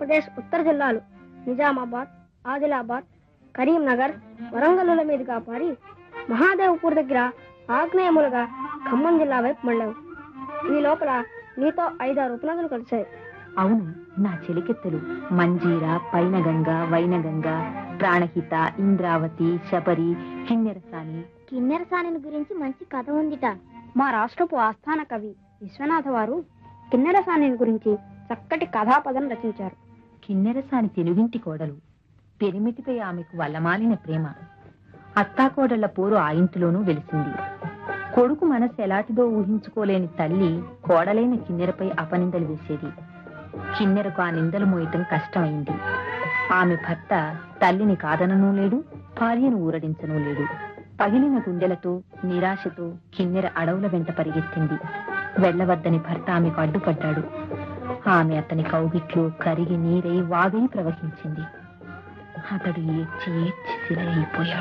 ఆంధ్రప్రదేశ్ ఉత్తర జిల్లాలు నిజామాబాద్ ఆదిలాబాద్ కరీంనగర్ వరంగల్లుల మీదుగా పారి మహాదేవ్పూర్ దగ్గర ఆగ్నేయములుగా ఖమ్మం జిల్లా వైపు మళ్ళావు ఈ లోపల నీతో ఐదారు ఉపనదులు కలిశాయి అవును నా చెలికెత్తలు మంజీర పైనగంగ వైనగంగ ప్రాణహిత ఇంద్రావతి శబరి కిన్నెరసాని కిన్నెరసాని గురించి మంచి కథ ఉందిట మా రాష్ట్రపు ఆస్థాన కవి విశ్వనాథ వారు కిన్నెరసాని గురించి చక్కటి కథాపదం రచించారు కిన్నెరసాని తెలుగింటి కోడలు పెరిమిటిపై ఆమెకు వల్లమాలిన ప్రేమ అత్తాకోడళ్ల పోరు ఆ ఇంటిలోనూ వెలిసింది కొడుకు మనసు ఎలాంటిదో ఊహించుకోలేని తల్లి కోడలైన కిన్నెరపై అపనిందలు వేసేది కిన్నెరకు ఆ నిందలు మోయటం కష్టమైంది ఆమె భర్త తల్లిని కాదననూ లేడు భార్యను ఊరడించనూ లేడు పగిలిన గుండెలతో నిరాశతో కిన్నెర అడవుల వెంట పరిగెత్తింది వెళ్ళవద్దని భర్త ఆమెకు అడ్డుపడ్డాడు ఆమె అతని కౌగిట్లో కరిగి నీరై వాగై ప్రవహించింది అతడు ఏడ్చి ఏడ్చి శిలైపోయాడు